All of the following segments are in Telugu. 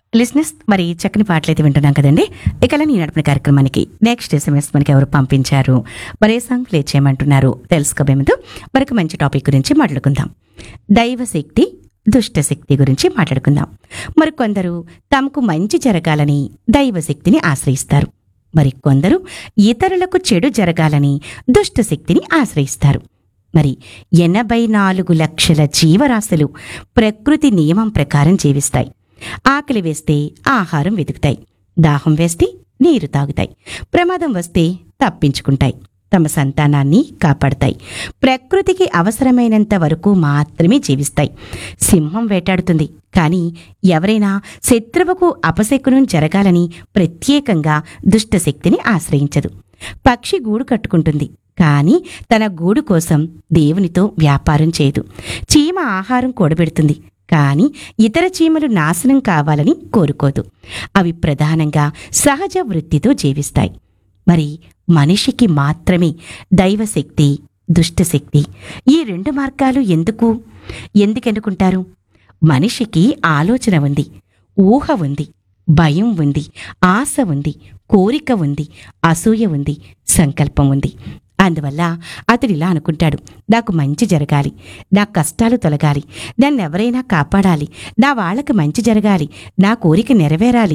లిస్నెస్ మరి చక్కని పాటలు అయితే వింటున్నాం కదండి ఇక నీ నడిపిన కార్యక్రమానికి నెక్స్ట్ ఎస్ఎంఎస్ మనకి ఎవరు పంపించారు మరి ఏ సాంగ్ ప్లే చేయమంటున్నారు తెలుసుకోబోయే ముందు మరొక మంచి టాపిక్ గురించి మాట్లాడుకుందాం దైవ శక్తి దుష్ట శక్తి గురించి మాట్లాడుకుందాం మరి కొందరు తమకు మంచి జరగాలని దైవ శక్తిని ఆశ్రయిస్తారు మరి కొందరు ఇతరులకు చెడు జరగాలని దుష్ట శక్తిని ఆశ్రయిస్తారు మరి ఎనభై నాలుగు లక్షల జీవరాశులు ప్రకృతి నియమం ప్రకారం జీవిస్తాయి ఆకలి వేస్తే ఆహారం వెతుకుతాయి దాహం వేస్తే నీరు తాగుతాయి ప్రమాదం వస్తే తప్పించుకుంటాయి తమ సంతానాన్ని కాపాడతాయి ప్రకృతికి అవసరమైనంత వరకు మాత్రమే జీవిస్తాయి సింహం వేటాడుతుంది కానీ ఎవరైనా శత్రువుకు అపశకునం జరగాలని ప్రత్యేకంగా దుష్టశక్తిని ఆశ్రయించదు పక్షి గూడు కట్టుకుంటుంది కానీ తన గూడు కోసం దేవునితో వ్యాపారం చేయదు చీమ ఆహారం కూడబెడుతుంది కానీ ఇతర చీమలు నాశనం కావాలని కోరుకోదు అవి ప్రధానంగా సహజ వృత్తితో జీవిస్తాయి మరి మనిషికి మాత్రమే దైవశక్తి దుష్టశక్తి ఈ రెండు మార్గాలు ఎందుకు ఎందుకెన్నుకుంటారు మనిషికి ఆలోచన ఉంది ఊహ ఉంది భయం ఉంది ఆశ ఉంది కోరిక ఉంది అసూయ ఉంది సంకల్పం ఉంది అందువల్ల అతడు ఇలా అనుకుంటాడు నాకు మంచి జరగాలి నా కష్టాలు తొలగాలి నన్ను ఎవరైనా కాపాడాలి నా వాళ్ళకి మంచి జరగాలి నా కోరిక నెరవేరాలి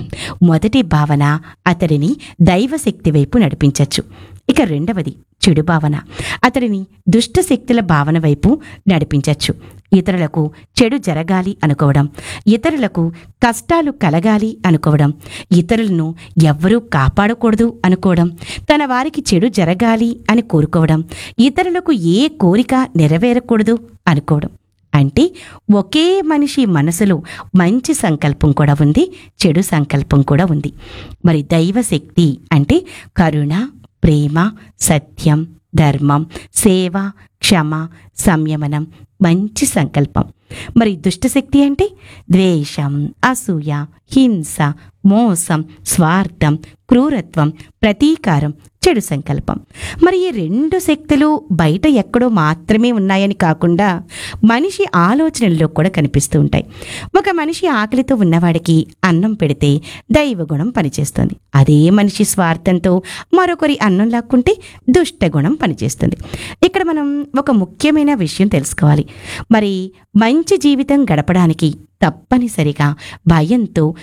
మొదటి భావన అతడిని దైవశక్తి వైపు నడిపించచ్చు ఇక రెండవది చెడు భావన అతడిని దుష్ట శక్తుల భావన వైపు నడిపించచ్చు ఇతరులకు చెడు జరగాలి అనుకోవడం ఇతరులకు కష్టాలు కలగాలి అనుకోవడం ఇతరులను ఎవ్వరూ కాపాడకూడదు అనుకోవడం తన వారికి చెడు జరగాలి అని కోరుకోవడం ఇతరులకు ఏ కోరిక నెరవేరకూడదు అనుకోవడం అంటే ఒకే మనిషి మనసులో మంచి సంకల్పం కూడా ఉంది చెడు సంకల్పం కూడా ఉంది మరి దైవశక్తి అంటే కరుణ ప్రేమ సత్యం ధర్మం సేవ క్షమ సంయమనం మంచి సంకల్పం మరి దుష్టశక్తి అంటే ద్వేషం అసూయ హింస మోసం స్వార్థం క్రూరత్వం ప్రతీకారం చెడు సంకల్పం మరి ఈ రెండు శక్తులు బయట ఎక్కడో మాత్రమే ఉన్నాయని కాకుండా మనిషి ఆలోచనల్లో కూడా కనిపిస్తూ ఉంటాయి ఒక మనిషి ఆకలితో ఉన్నవాడికి అన్నం పెడితే దైవగుణం పనిచేస్తుంది అదే మనిషి స్వార్థంతో మరొకరి అన్నం లాక్కుంటే దుష్టగుణం పనిచేస్తుంది ఇక్కడ మనం ఒక ముఖ్యమైన విషయం తెలుసుకోవాలి మరి మంచి జీవితం గడపడానికి తప్పనిసరిగా భయంతో